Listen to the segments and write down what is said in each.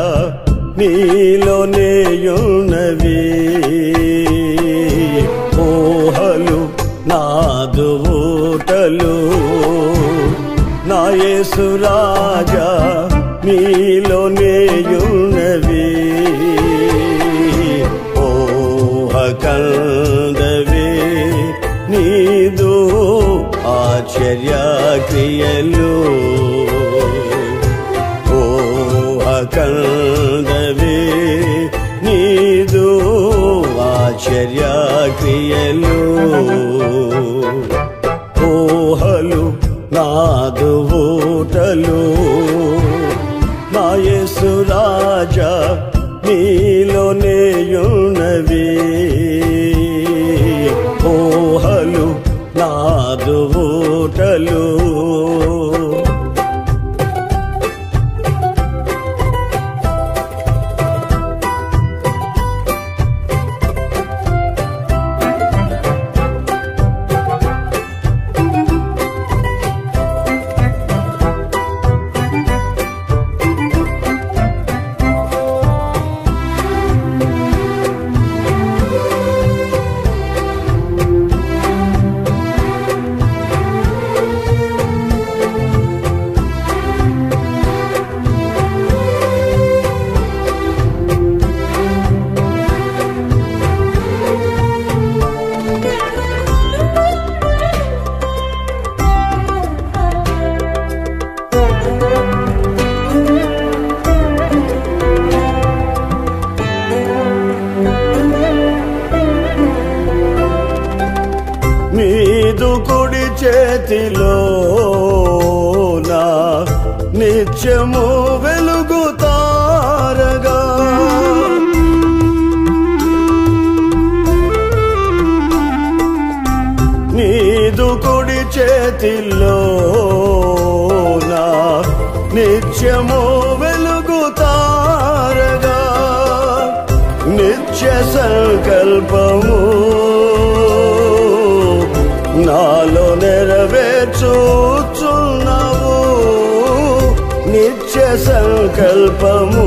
రాజా నీలోనేయున్నవి ఊహలు నాదు ఊటలు నా యేసు రాజా నీలోనేయున్నవి ఊహ కందవే నీదు ఆశ్చర్య క్రియలు ఊహ కందవే నీదు ఆశ్చర్య క్రియలు ఊహలు నాదు ఊటలు నా యేసు రాజా నీలోనేయున్నవి ఊహలు నాదు ఊటలు నీదు కుడి చేతిలో నా నిత్యము వెలుగుతారగా నీదు కుడి చేతిలో నా నిత్యము వెలుగుతారగా నిత్య సంకల్పము నాలో నెరవేర్చుచున్నావు నిత్య సంకల్పము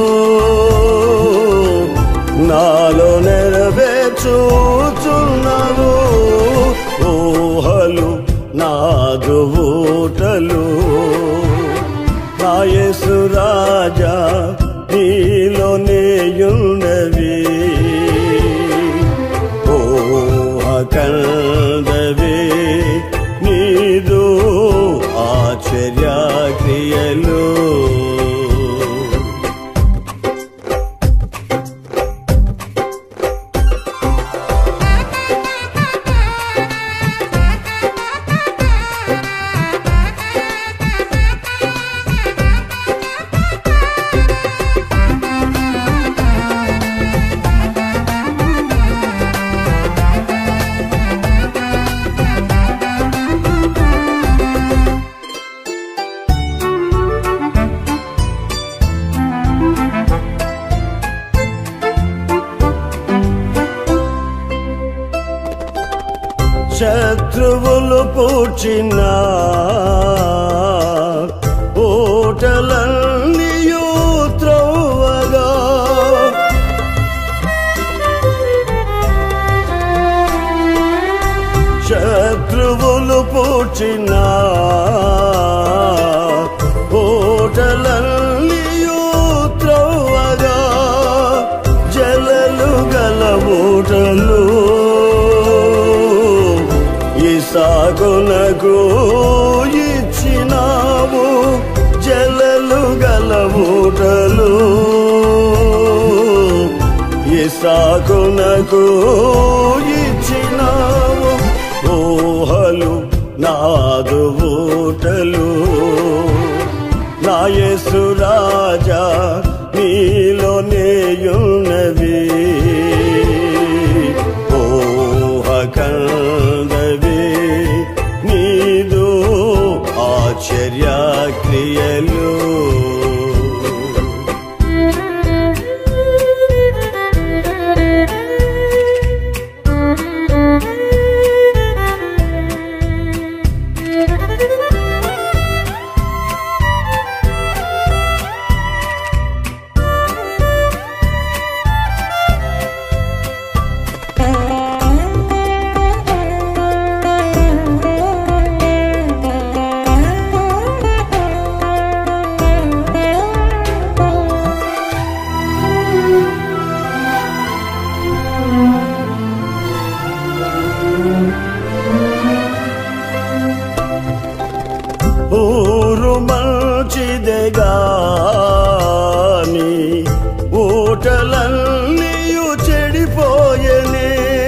నాలో నెరవేర్చుచున్నావు ఊహలు నాదు ఊటలు నా యేసు రాజా నీలోనేయున్నవి ఊహ కందవే నీదు ఆశ్చర్య క్రియలు శత్రువులు పూడ్చిన ఓటలన్నీయు త్రోవగా శత్రువులు పూడ్చిన ఓటలన్నీయు త్రోవగా జలలు గల ఓటలు ఇసాగునకు ఇచ్చినావు జలలు గల ఊటలు ఇసాగునకు ఇచ్చినావు ఊహలు నాదు ఊటలు నా యేసు రాజా నీలోనేయున్నవి ఊహ కందవే నీదు ఆశ్చర్య క్రియలు Thank you. ఓటలన్నీయు చెడిపోయనే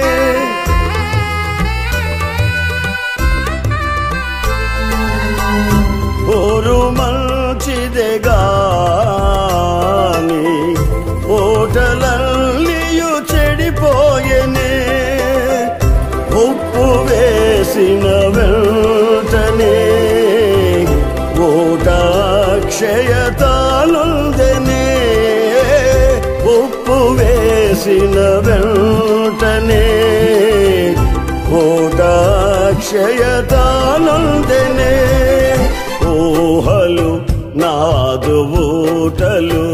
ఓరు మంచిదే గాని ఓటలన్నీయు చెడిపోయనే ఉప్పు వేసిన వెంటనే ఓటాక్షయతానుందనే ఉప్పు వేసిన వెంటనే ఓటాక్షయతానుందనే ఊహలు నాదు ఊటలు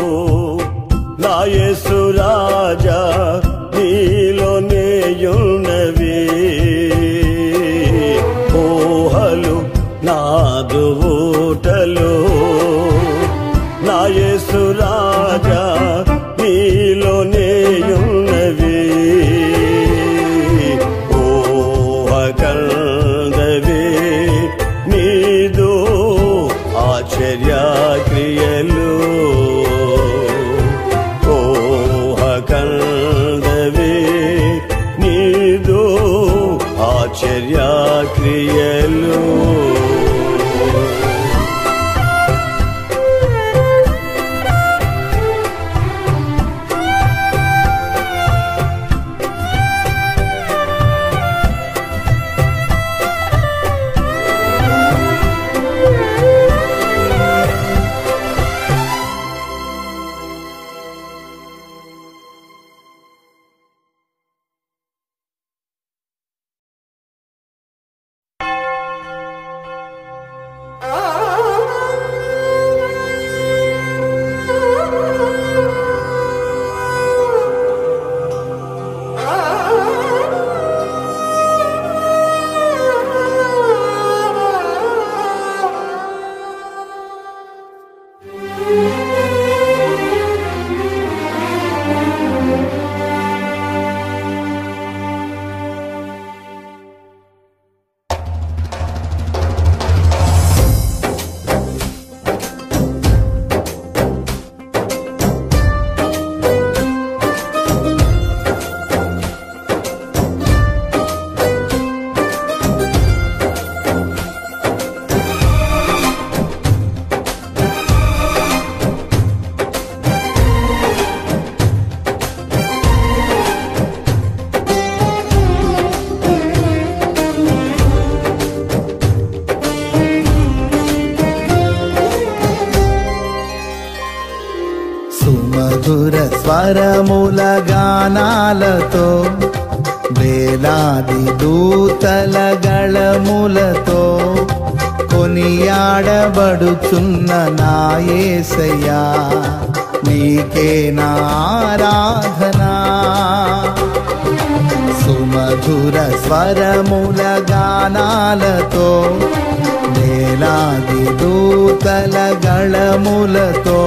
నాయసు రాజా నీలోనేయున్నవి ఊహలు నాదు ఊటలు నాయసు రాజా నీలోనేయున్నవి ఊహ కందవే నీదు ఆశ్చర్య క్రియలు ఊహ కందవే నీదు ఆశ్చర్య క్రియలు సుమధుర స్వరముల గానాలతో వేలాది దూతల గళములతో కొనియాడబడుచున్న నాయసయ్యా నీకే నారాధనా సుమధుర స్వరముల గానాలతో వేలాది దూతల గళములతో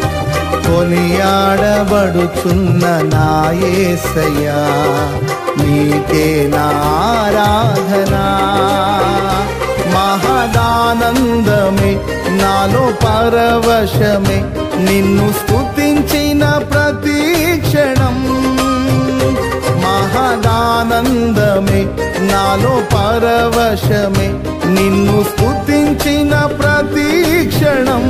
కొనియాడబడుచున్న నాయసయ్యా నీకే నారాధనా మహదానందమే నాలో పరవశమే నిన్ను స్తుతించిన ప్రతి క్షణం మహదానందమే నాలో పరవశమే నిన్ను స్తుతించిన ప్రతి క్షణం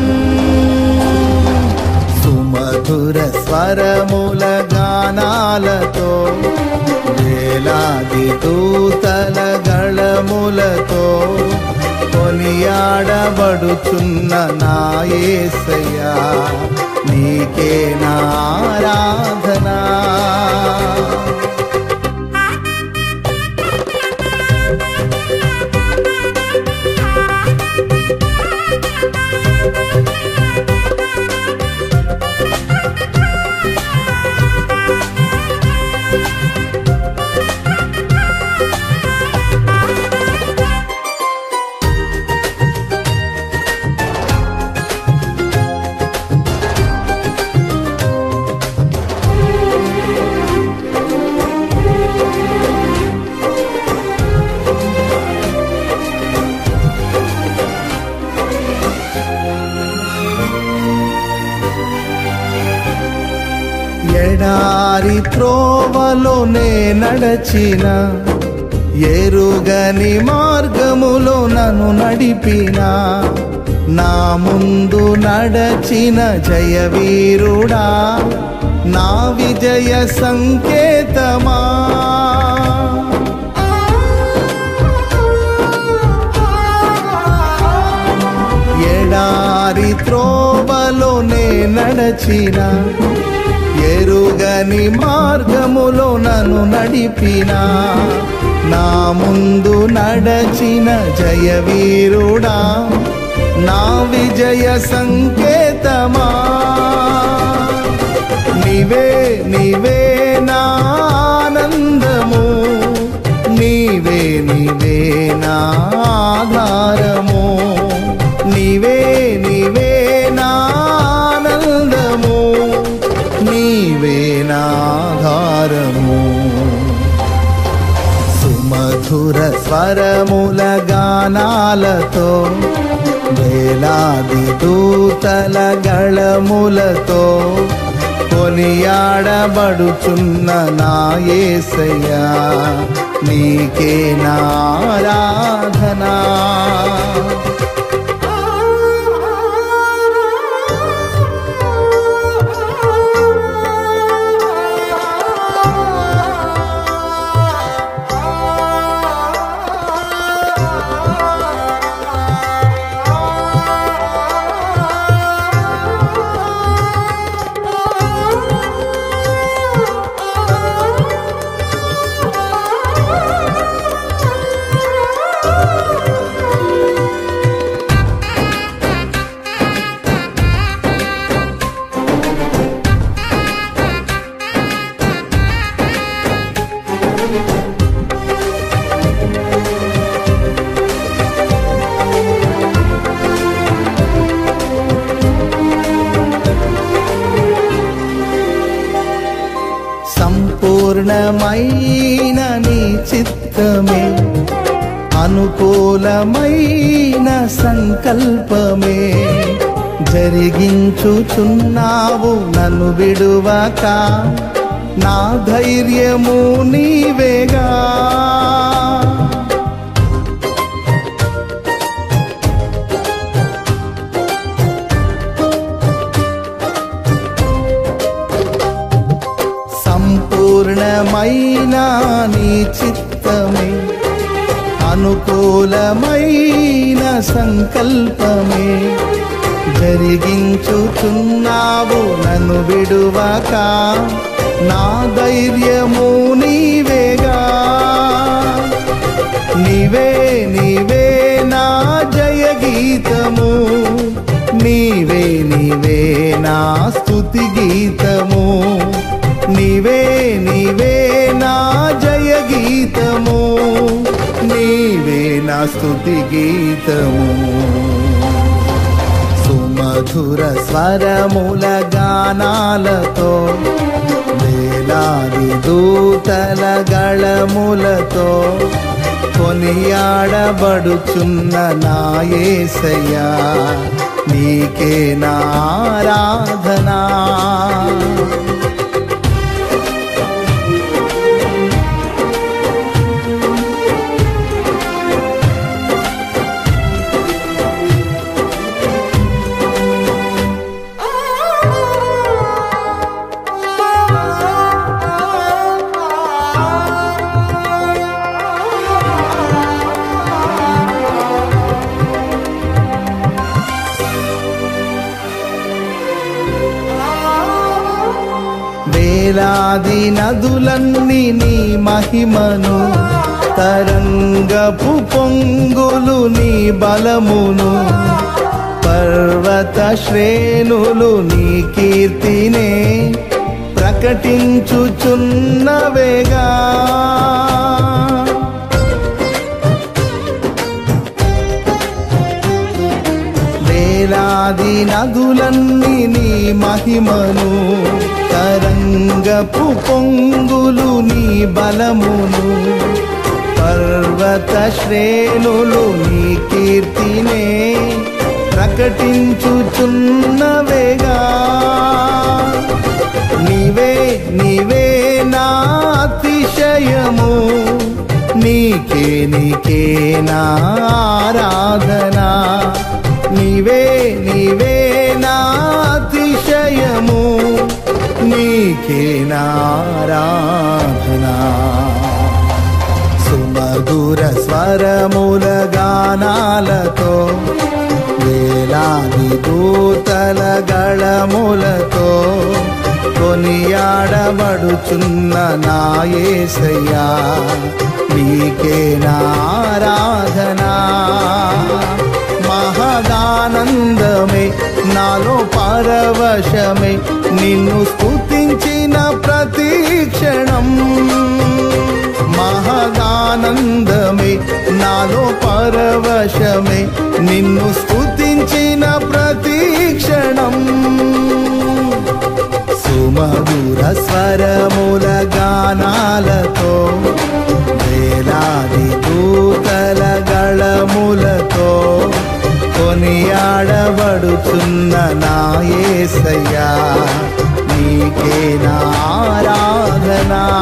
సుమధుర స్వరముల గానాలతో వేలాది దూతల గళములతో కొనియాడబడుచున్న నాయసయ్యా నీకే నారాధనా ఎడారి త్రోవలోనే నడచిన ఎరుగని మార్గములో నన్ను నడిపిన నా ముందు నడచిన జయవీరుడా నా విజయ సంకేతమా ఎడారి త్రోవలోనే నడచిన ఎరుగని మార్గములో నన్ను నడిపిన నా ముందు నడచిన జయవీరుడా నా విజయ సంకేతమా నీవే నీవే నా ఆనందము నీవే నీవే నా ఆధారము నీవే నీవే నా ఆనందము నీవే నా ఆధారము సుమధుర స్వరముల గానాలతో వేలాది దూతల గళములతో కొనియాడబడుచున్న నా యేసయ్యా నీకే నారాధనా సంపూర్ణమైన నీ చిత్తమే అనుకూలమైన సంకల్పమే జరిగించుచున్నావు నన్ను విడువక నా ధైర్యము నీవేగా సంపూర్ణమైన నీ చిత్తమే అనుకూలమైన సంకల్పమే జరిగించుచున్నావు నన్ను విడువక నా ధైర్యము నీవేగా నీవే నీవే నా జయ గీతము నీవే నీవే నా స్తుతి గీతము నీవే నీవే నా జయ గీతము నీవే నా స్తుతి గీతము సుమధుర స్వరముల గానాలతో వేలాది దూతల గళములతో కొనియాడబడుచున్న నా యేసయ్యా నీకే నారాధనా వేలాది నదులన్నీ నీ మహిమను తరంగపు పొంగులు నీ బలమును పర్వత శ్రేణులు నీ కీర్తినే ప్రకటించుచున్నవేగా వేలాది నదులన్నీ నీ మహిమను తరంగపు పొంగులు నీ బలమును పర్వత శ్రేణులు నీ కీర్తినే ప్రకటించుచున్నవేగా నీవే నీవే నా అతిశయము నీకే నీకే నా ఆరాధనా నీవే నీవే నా అతిశయము నీకే నా ఆరాధనా సుమధుర స్వరముల గానాలతో వేలాది దూతల గళములతో కొనియాడబడుచున్న నాయసయ్యా నీకే నారాధనా మహదానందమే నాలో పరవశమే నిన్ను స్తుతించిన ప్రతి క్షణం మహదానందమే నాలో పరవశమే నిన్ను స్తుతించిన ప్రతి క్షణం సుమధుర స్వరముల గానాలతో వేలాది దూతల గళములతో కొనియాడబడుచున్న నాయసయ్యా నీకే నారాధనా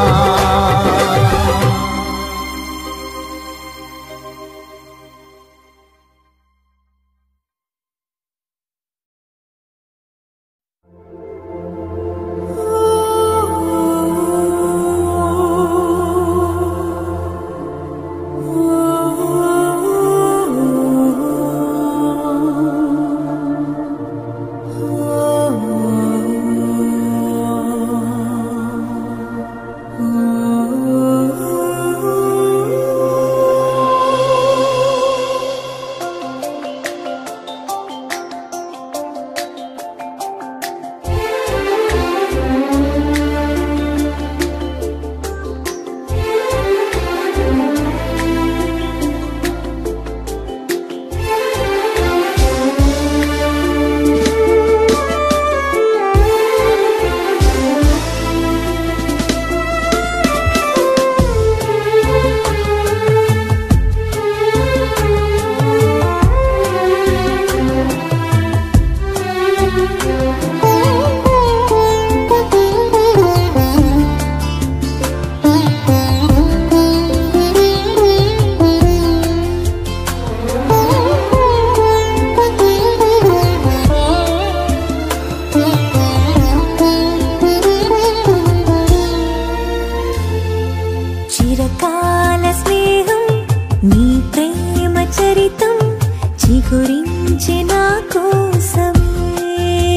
చిరకాల స్నేహం నీ ప్రేమ చరితం చిగురించే నా కోసమే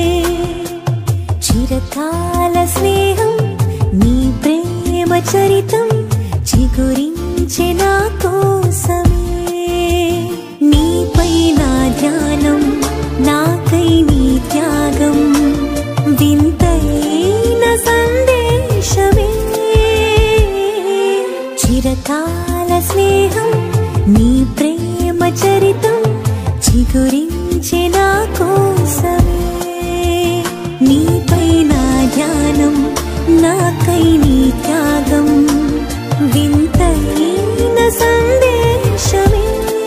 చిరకాల స్నేహం నీ ప్రేమ చరితం చిగురించే నా కోసమే నీపై నా ధ్యానం నాకై నీ త్యాగం వింతైన సందేశమే చిరకాల స్నేహం నీ ప్రేమ చరితం చిగురించే నా కోసమే నీపై నా ధ్యానం నాకై నీ త్యాగం వింతైన సందేశమే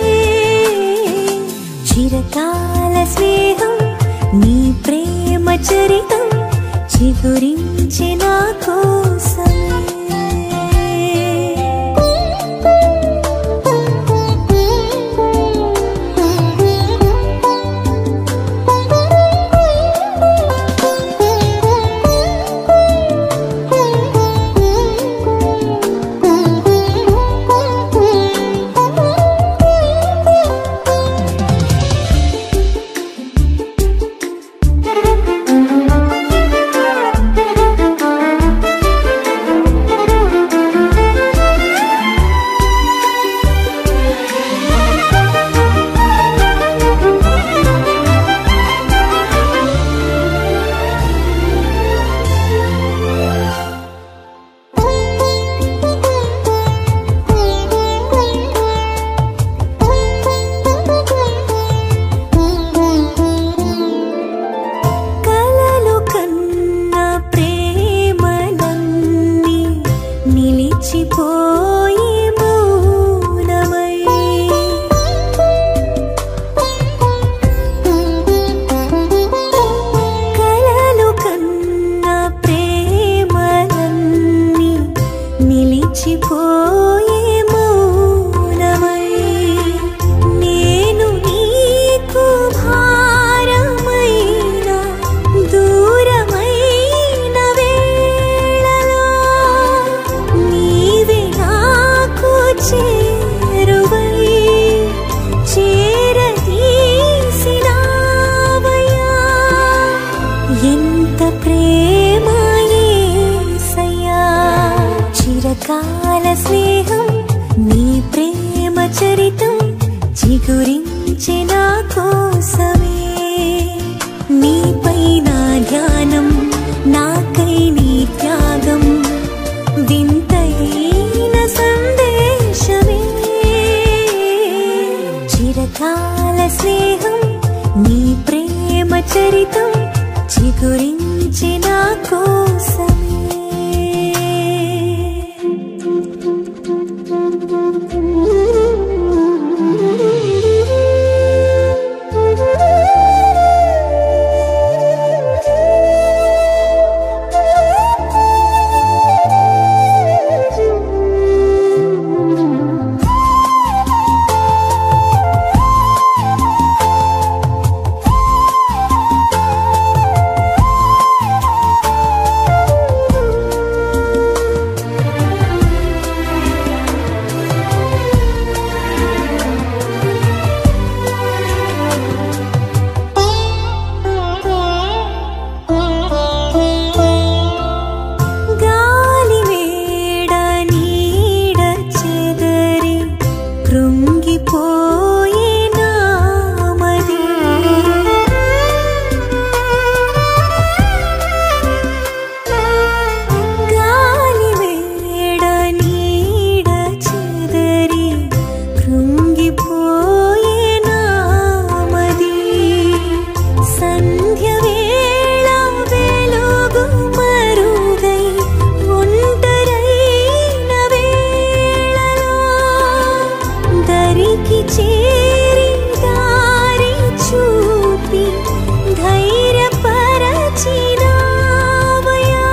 చిరకాల స్నేహం నీ ప్రేమ చరితం చిగురించే నా కోసమే చిగురించే నా కోసమే నీపై నా ధ్యానం నాకై నీ త్యాగం వింతైన సందేశమే చిరకాల స్నేహం నీ ప్రేమ చరితం చిగురించి నా కోసమే గాలి వేడ నీడ చెదరి కృంగిపోయే నామది గాలి వేడ నీడ చెదరి కృంగిపోయే నామది సంధ్య వేళ వెలుగు మరుగై ఒంటరైన వేళలో దరికి చేరి దారి చూపి ధైర్యపరచినావయా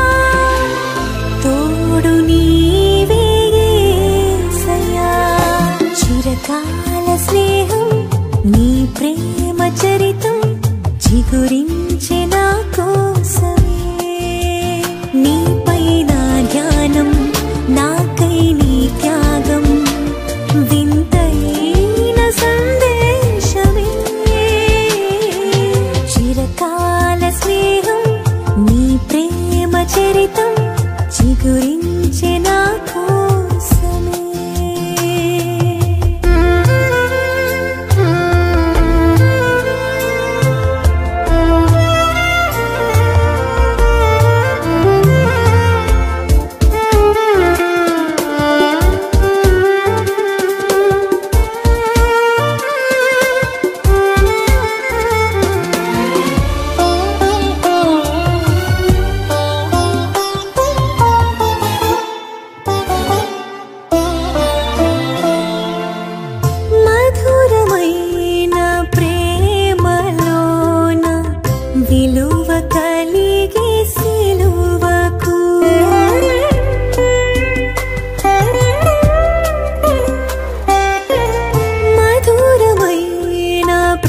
తోడు నీవే యేసయ్యా చిరకాల స్నేహం నీ ప్రేమ చరితం చిగురించే నా కోసమే నీపై నా ధ్యానం నాకై నీ త్యాగం వింతైన సందేశమే చిరకాల స్నేహం నీ ప్రేమ చరితం చిగురించే నా కోసమే మధురమైన ప్రేమలోన విలువ కలిగే సిలువకు మధురమైన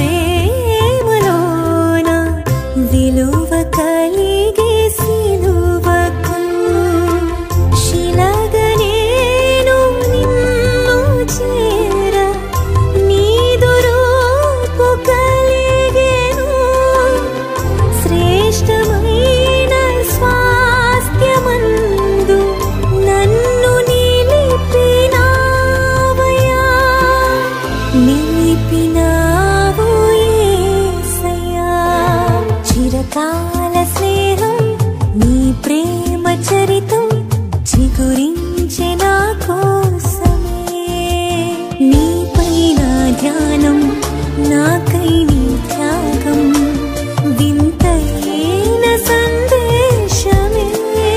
ప్రేమలోన విలువ కలిగే సిలువకు శిలగనేను నిన్ను చేర నీదు రూపు కలిగెను శ్రేష్టమైన స్వాస్థ్యమందు నన్ను నిలిపినావయా నిలిపినావు యేసయ్యా చిరకాల స్నేహం నీ ప్రేమ చరితం చిగురించే నా కోసమే నీపై నా ధ్యానం నాకై నీ త్యాగం వింతైన సందేశమే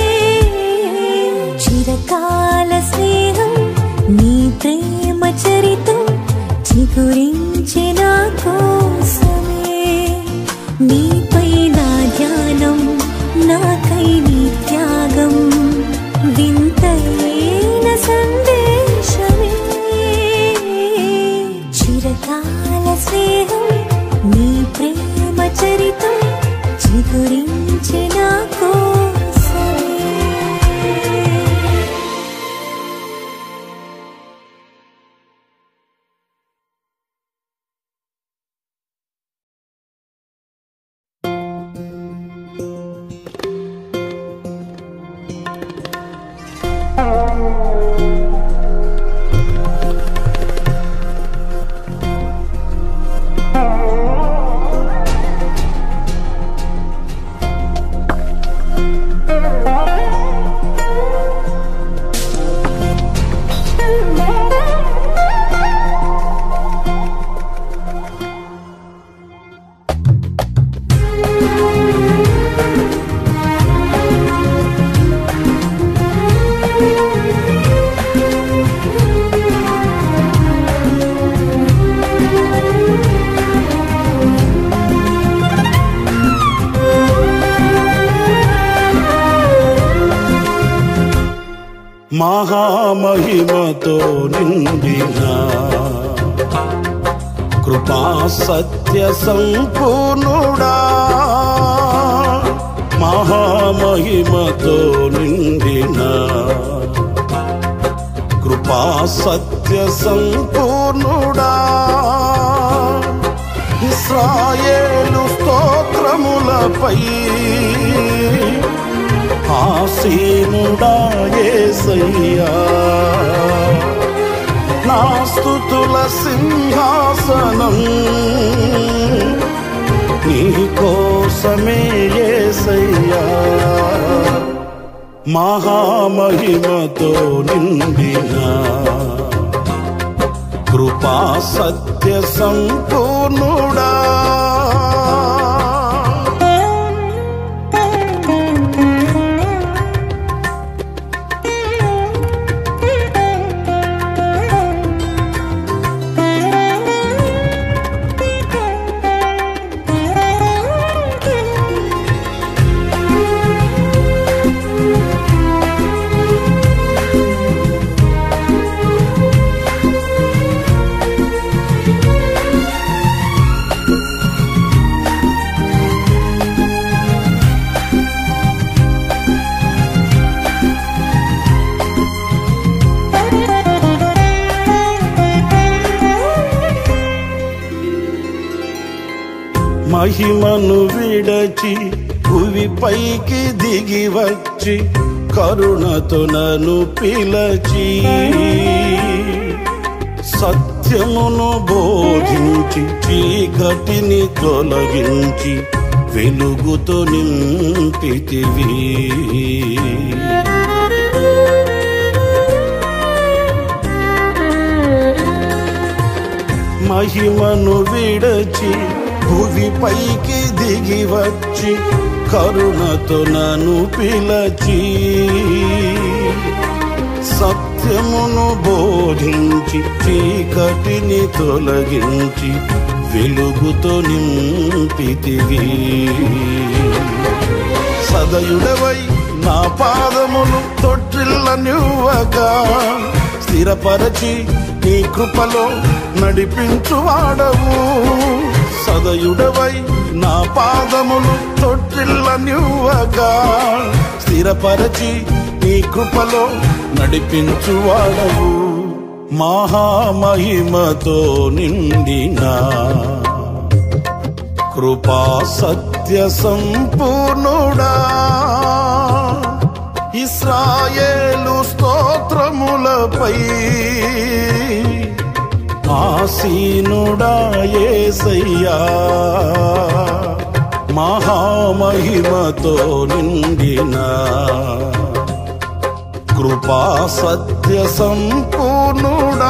చిరకాల స్నేహం నీ ప్రేమ చరితం చిగురించే నా కోసమే నీపై నా ధ్యానం నాకై నీ త్యాగం వింతైన మహామహిమతో నిండిన కృపా సత్య సంపూర్ణుడా మహామహిమతో నిండిన కృపా సత్య సంపూర్ణుడా ఇస్రాయేలు స్తోత్రములపై ఆసీనుడా యేసయ్యా నా స్తుతుల సింహాసనం నీ కోసమే యేసయ్యా మహామహిమతో నిండిన కృపా సత్య సంపూర్ణుడా మహిమను విడచి భువి పైకి దిగి వచ్చి కరుణతో నన్ను పిలచి సత్యమును బోధించి చీకటిని తొలగించి వెలుగుతో నింపితివి మహిమను విడచి భువి పైకి దిగి వచ్చి కరుణతో నన్ను పిలచి సత్యమును బోధించి చీకటిని తొలగించి వెలుగుతో నింపితివి సదయుడవై నా పాదములు తొట్టిల్ల నివ్వగా స్థిరపరచి నీ కృపలో నడిపించువాడవు సదయుడవై నా పాదములు తొట్టిల్ల నివ్వగా స్థిరపరచి నీ కృపలో నడిపించువాడవు మహామహిమతో నిండిన కృపా సత్య సంపూర్ణుడా ఇస్రాయేలు స్తోత్రములపై ఆసీనుడా యేసయ్యా మహామహిమతో నిండిన కృపా సత్య సంపూర్ణుడా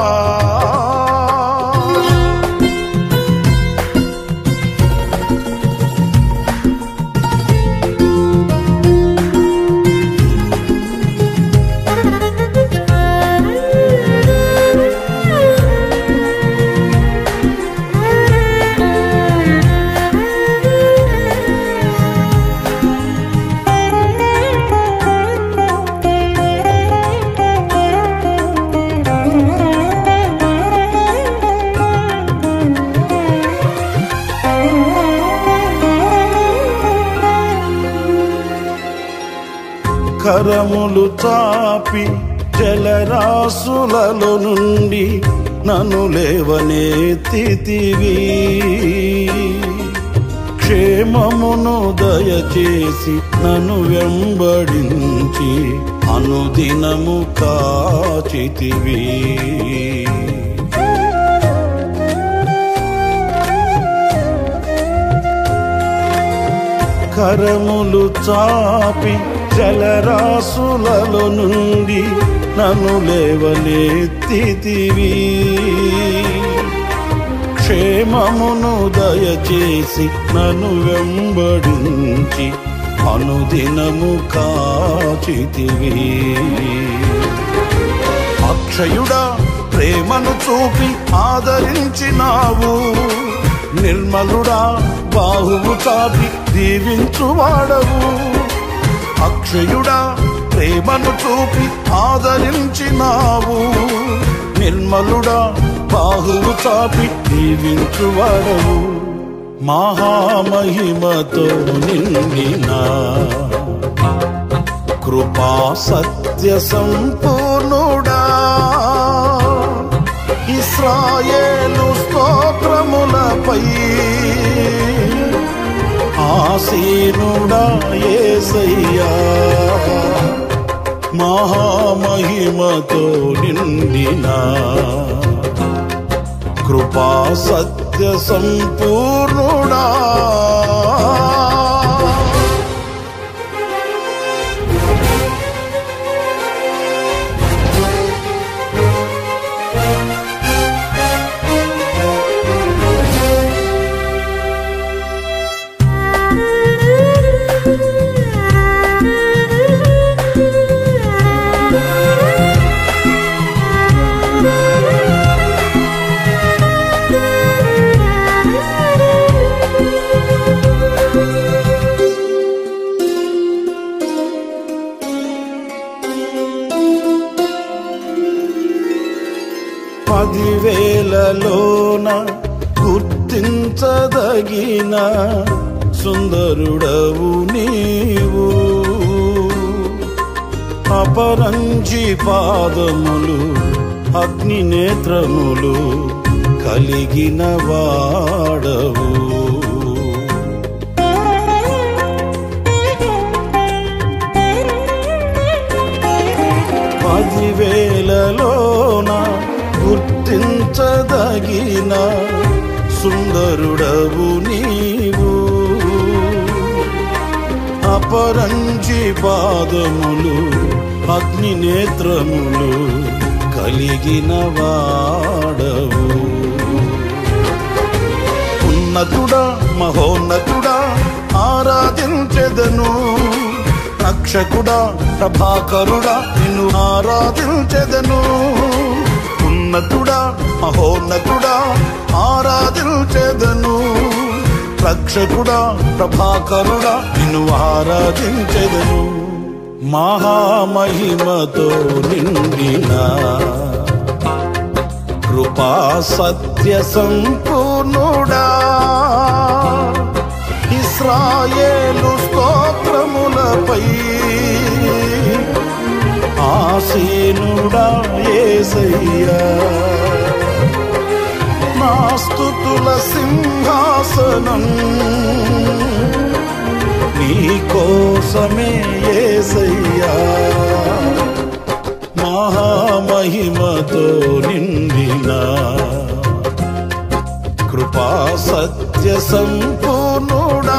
కరములు చాపి జలరాసులలో నుండి నన్ను లేవనెత్తితివి క్షేమమును దయచేసి నన్ను వెంబడించి అనుదినము కాచితివి కరములు చాపి జలరాసులలో నుండి నన్ను లేవనెత్తితివి క్షేమమును దయచేసి నన్ను వెంబడించి అనుదినము కాచితివి అక్షయుడా ప్రేమను చూపి ఆదరించినావు నిర్మలుడా బాహువు చాపి దీవించువాడవు అక్షయుడా ప్రేమను చూపి ఆదరించినావు నిర్మలుడా బాహువు చాపి దీవించువాడవు మహామహిమతో నిండిన కృపా సత్య సంపూర్ణుడా ఇస్రాయేలు స్తోత్రములపై ఆసీనుడా ఏసయ్యా మహామహిమతో నిండిన కృపా సత్య సంపూర్ణుడా పదివేలలోన గుర్తించదగిన సుందరుడవు నీవు అపరంజి పాదములు అగ్ని నేత్రములు కలిగిన వాడవు పదివేలలోన గుర్తించదగిన సుందరుడవు నీవు అపరంజి పాదములు అగ్ని నేత్రములు కలిగిన వాడవు ఉన్నతుడా మహోన్నతుడా ఆరాధించెదను రక్షకుడా ప్రభాకరుడా నిన్ను ఆరాధించెదను ఉన్నతుడా మహోన్నతుడా ఆరాధించెదను రక్షకుడా ప్రభాకరుడా నిన్ను ఆరాధించెదను మహామహిమతో నిండిన కృపా సత్య సంపూర్ణుడా ఇస్రాయేలు స్తోత్రములపై ఆసీనుడా ఏసయ్యా నా స్తుతుల సింహాసనం నీ కోసమే ఏసయ్యా మహామహిమతో నిండిన కృపా సత్య సంపూర్ణుడా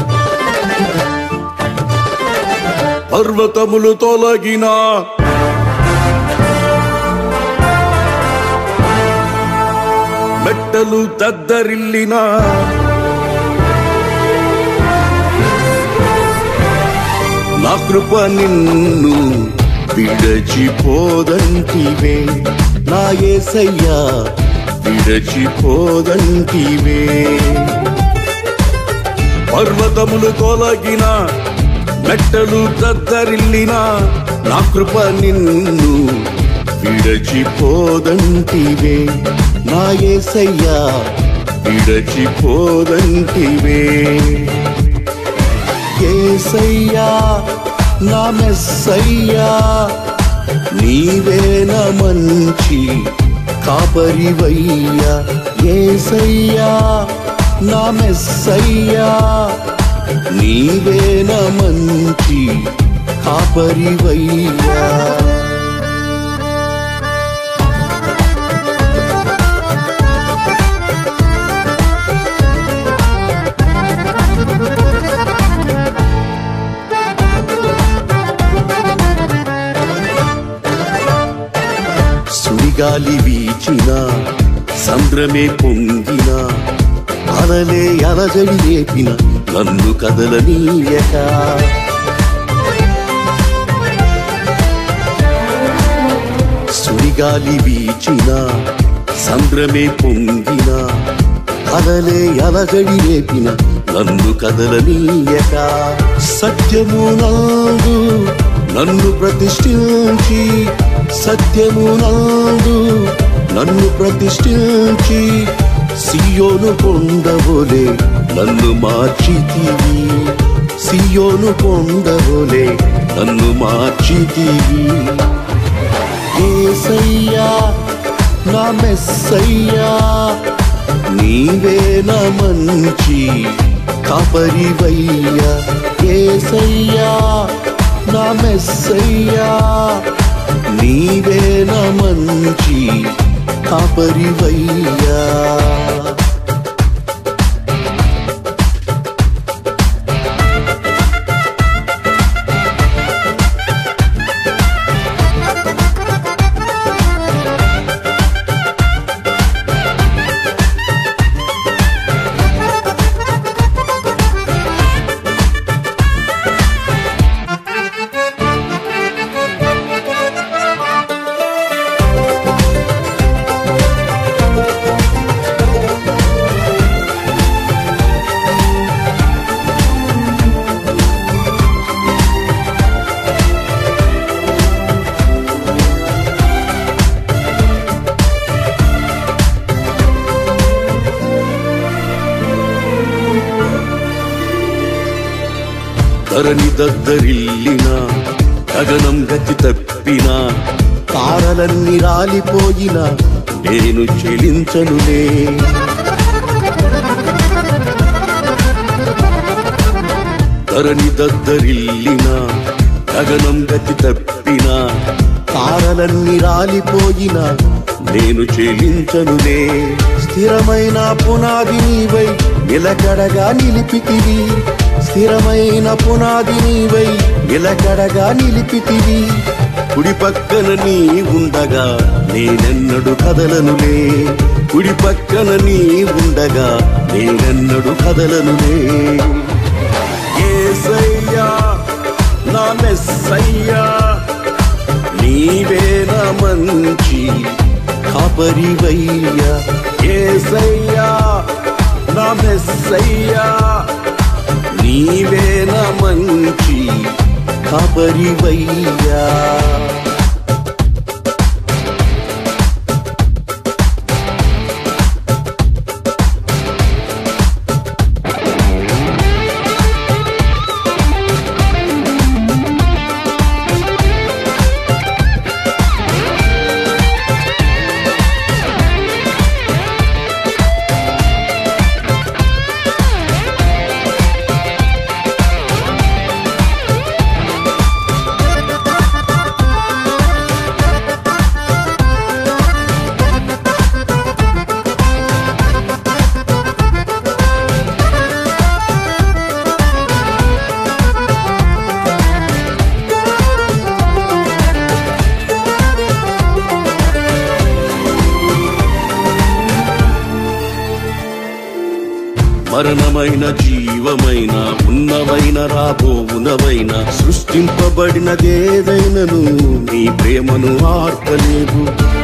పర్వతములు తొలగిన మెట్టలు దద్దరిల్లినా నా కృప నిన్ను విడచిపోదంటివే నా ఏసయ్యా విడచిపోదంటివే పర్వతములు తొలగిన మెట్టలు దద్దరిల్లినా నా కృప నిన్ను విడచిపోదంటివే నా ఏసయ్యా విడచిపోదంటివే ఏసయ్యా నా మెస్సయ్యా నీవే నా మంచి కాపరివయ్యా ఏసయ్యా నా మెస్సయ్యా నీవే నా మంచి కాపరివయ్యా సుడిగాలి వీచిన సంద్రమే పొంగిన అలలే అలజడి రేపిన నన్ను కదలనీయక సుడిగాలి వీచిన సంద్రమే పొంగిన అలలే అలజడి రేపిన నన్ను కదలనీయక సత్యము నందు నన్ను ప్రతిష్ఠించి సత్యము నందు నన్ను ప్రతిష్ఠించి సియోను కొండబోలే నన్ను మార్చితివి సియోను కొండబోలే నన్ను మార్చితివి ఏసయ్యా నా మెస్సయ్యా నీవే నా మంచి కాపరివయ్యా ఏసయ్యా నా మెస్సయ్యా నీవే నా మంచి కాపరివయ్యా ధరణి దద్దరిల్లిన గగనం గతి తప్పిన తారలన్నీ రాలిపోయిన నేను చెలించనులే ధరణి దద్దరిల్లిన గగనం గతి తప్పిన తారలన్నీ రాలిపోయిన నేను చెలించనులే స్థిరమైన పునాది నీవై నిలకడగా నిలిపితివి స్థిరమైన పునాది నీవై నిలకడగా నిలిపితివి కుడి పక్కన నీ ఉండగా నేనెన్నడు కదలనులే కుడి పక్కన నీ ఉండగా నేనెన్నడు కదలనులే ఏసయ్యా నా మెస్సయ్యా నీవే నా మంచి కాపరివయ్యా ఏసయ్యా నా మెస్సయ్యా నీవే నా మంచి కాపరివయ్యా మరణమైన జీవమైన ఉన్నవైన రాబోవునవైన సృష్టింపబడినదేదైనను నీ ప్రేమను ఆర్పలేవు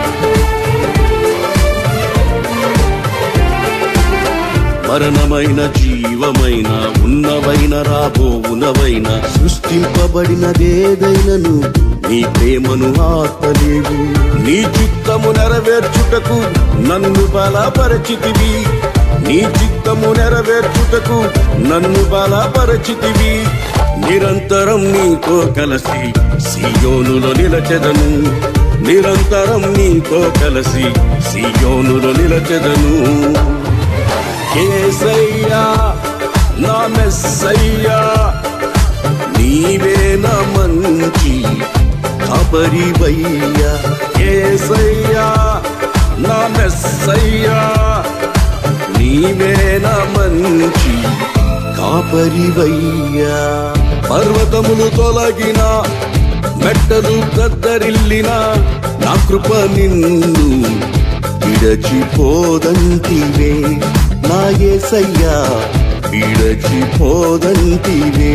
మరణమైన జీవమైన ఉన్నవైన రాబోవునవైన సృష్టింపబడినదేదైనను నీ ప్రేమను ఆర్పలేవు నీ చిత్తము నెరవేర్చుటకు నన్ను బలపరచితివి నీ చిత్తము నెరవేర్చుటకు నన్ను బలపరచితివి నిరంతరం నీతో కలిసి సియోనులో నిలచెదను నిరంతరం నీతో కలిసి సియోనులో నిలచెదను ఏసయ్యా నా మెస్సయ్యా నీవే నా మంచి కబరివయ్యా ఏసయ్యా నా మెస్సయ్యా నీవే నా మంచి కాపరివయ్యా పర్వతములు తొలగిన మెట్టలు కద్దరిల్లిన నా కృప నిన్ను విడచిపోదంటివే నా ఏసయ్యా విడచిపోదంటివే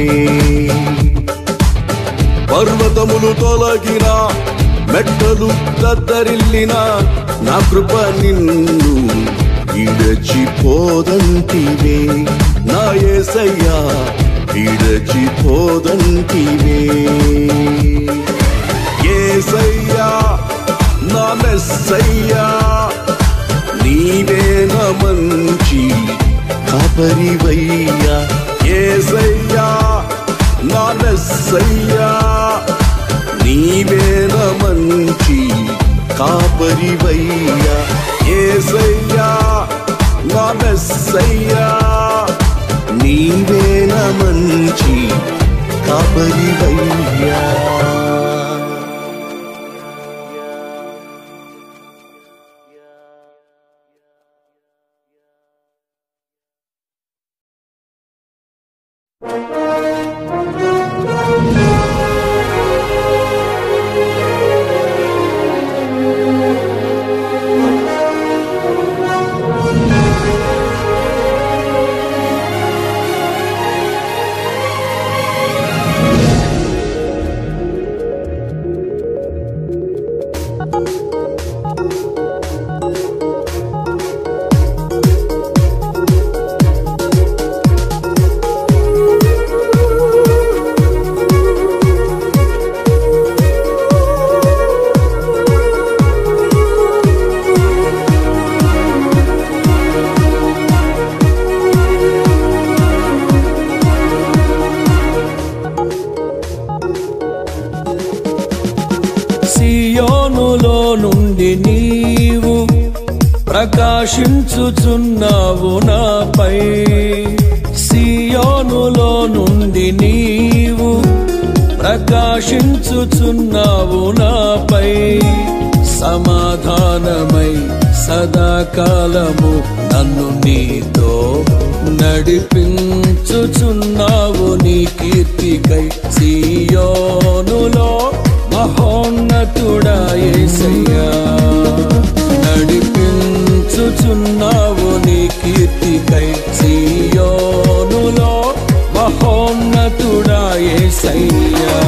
పర్వతములు తొలగిన మెట్టలు కద్దరిల్లిన నా కృప నిన్ను విడచిపోదంటివే నా ఏసయ్యా విడచిపోదంటివే ఏసయ్యా నా మెస్సయ్యా నీవే నా మంచి కబరివయ్యా ఏసయ్యా నా మెస్సయ్యా నీవే నా మంచి కాపరివయ్యా ఏసయ్యా నా మెస్సయ్యా నీవే నా మంచి కాపరివయ్యా సియోనులో నుండి నీవు ప్రకాశించుచున్నావు నాపై సియోనులో నుండి నీవు ప్రకాశించుచున్నావు నాపై సమాధానమై సదాకాలము నన్ను నీతో నడిపించుచున్నావు నీ కీర్తికై సియోనులో మహోన్నతుడా యేసయ్యా నడిపించుచున్నావు నీ కీర్తికై సియోనులో మహోన్నతుడా యేసయ్యా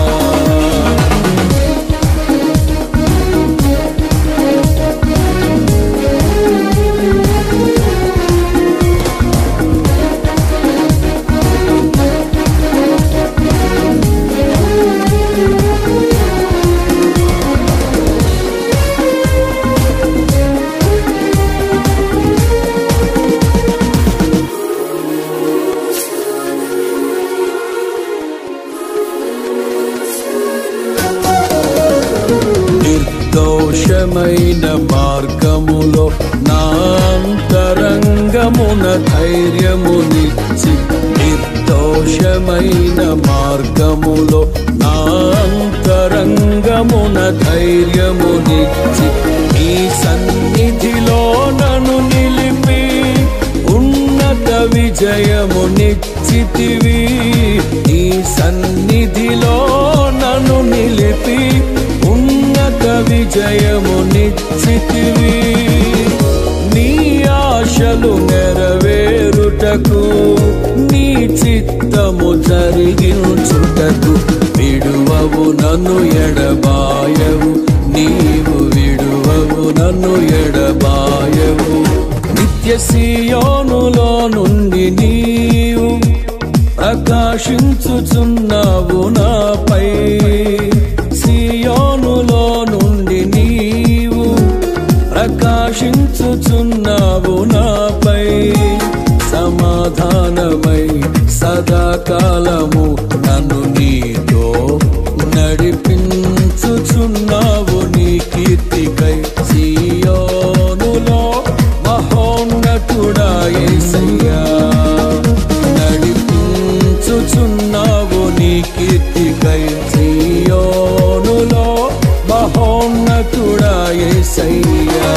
నిర్దోషమైన మార్గములో నా అంతరంగమున ధైర్యమునిచ్చి నిర్దోషమైన మార్గములో నా అంతరంగమున ధైర్యమునిచ్చి నీ సన్నిధిలో నన్ను నిలిపి ఉన్నత విజయము నిశ్చితివి నీ సన్నిధిలో నన్ను నిలిపి ఉన్నత విజయము నిశ్చితివి నీ ఆశలు నెరవేరుట చేయుటకు నీ చిత్తము జరిగించుటకు విడువవు నన్ను ఎడబాయవు నీవు విడువవు నన్ను ఎడబాయవు నిత్య సియోనులో నుండి నీవు ప్రకాశించుచున్నావు నాపై సియోనులో నుండి నీవు ప్రకాశించుచున్నావు నాపై సమాధానమై సదాకాలము నన్ను నీతో నడిపించుచున్నావు నీ కీర్తికై సియోనులో మహోన్నతుడా యేసయ్యా నడిపించుచున్నావు నీ కీర్తికై సియోనులో మహోన్నతుడా యేసయ్యా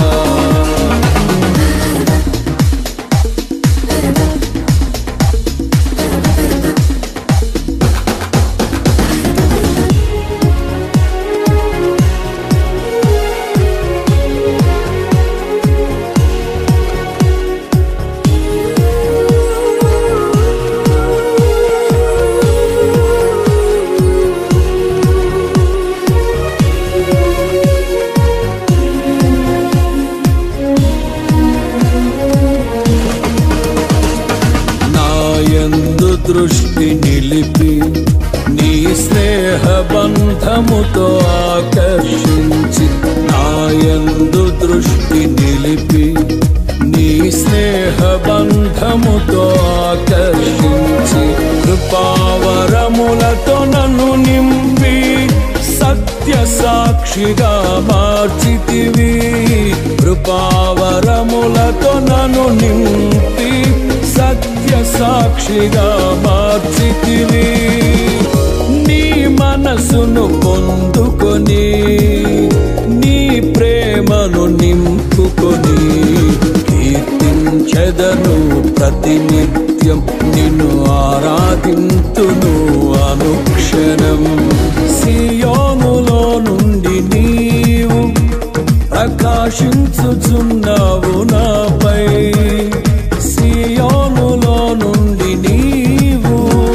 నాయందు దృష్టి నిలిపి నీ స్నేహ బంధముతో ఆకర్షించి నాయందు దృష్టి నిలిపి నీ స్నేహ బంధముతో ఆకర్షించి కృపావరములతో నన్ను నింపి సత్య సాక్షిగా మార్చితివి కృపావరములతో నన్ను నింపి సత్య సాక్షిగా మార్చితివి నీ మనసును పొందుకొని నీ ప్రేమను నింపుకొని కీర్తించెదను ప్రతినిత్యం నిన్ను ఆరాధింతును అనుక్షణం సియోనులో నుండి నీవు ప్రకాశించుచున్నావు నాపై సియోనులో నుండి నీవు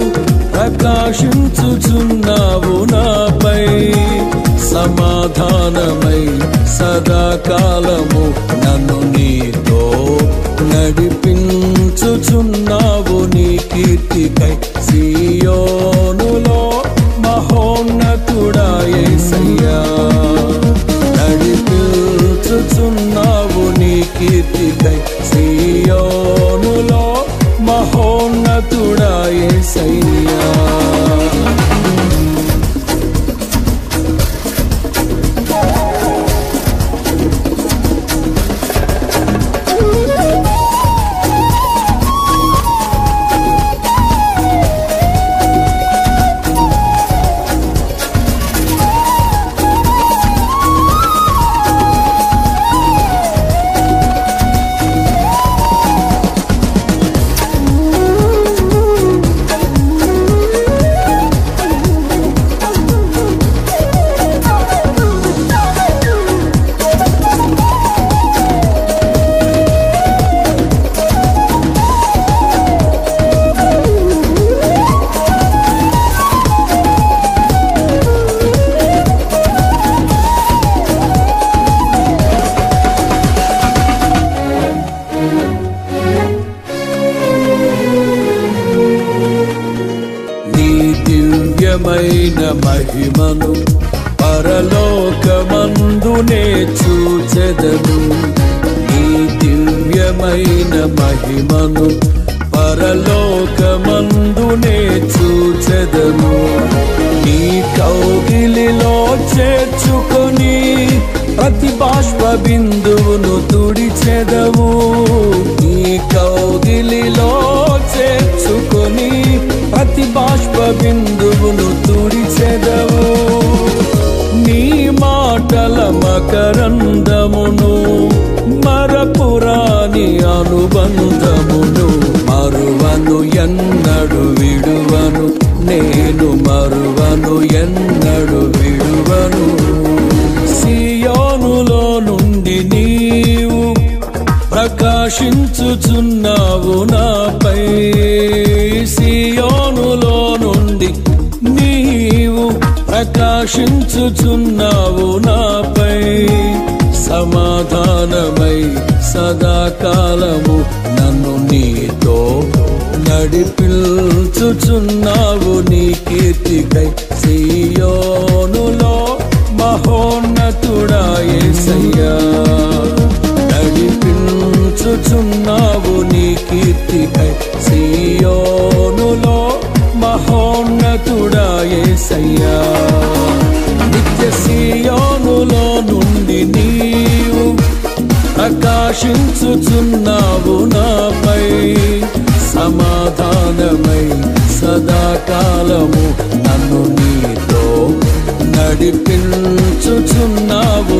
ప్రకాశించుచున్నావు నాపై సమాధానమై సదాకాలము నన్ను నీతో నడిపించుచున్నావు నీ కీర్తికై సియోనులో మహోన్నతుడా యేసయ్యా నడిపించుచున్నావు నీ కీర్తికై సియోనులో మహోన్నతుడా యేసయ్యా నీ దివ్యమైన మహిమను పరలోకమందునే చూచెదను నీ దివ్యమైన మహిమను పరలోకమందునే చూచెదను నీ కౌగిలిలో చేర్చుకొని ప్రతి బాష్ప బిందువును తుడిచెదవు నీ కౌగిలిలో చేర్చుకొని ప్రతి బాష్ప బిందువును తుడిచెదవు నీ మాటల మకరందమును మరపురాని అనుబంధమును మరువను ఎన్నడు విడువను నేను మరువను ఎన్నడు విడువను సియోనులో నుండి నీవు ప్రకాశ ప్రకాశించుచున్నావు నాపై సియోనులో నుండి నీవు ప్రకాశించుచున్నావు నాపై సమాధానమై సదాకాలము నన్ను నీతో నడిపించుచున్నావు నీ కీర్తికై సియోనులో మహోన్నతుడా యేసయ్యా నడిపించుచున్నావు నీ కీర్తికై సియోనులో మహోన్నతుడా యేసయ్యా నిత్య సియోనులో నుండి నీవు ప్రకాశించుచున్నావు నాపై సమాధానమై సదాకాలము నన్ను నీతో నడిపించుచున్నావు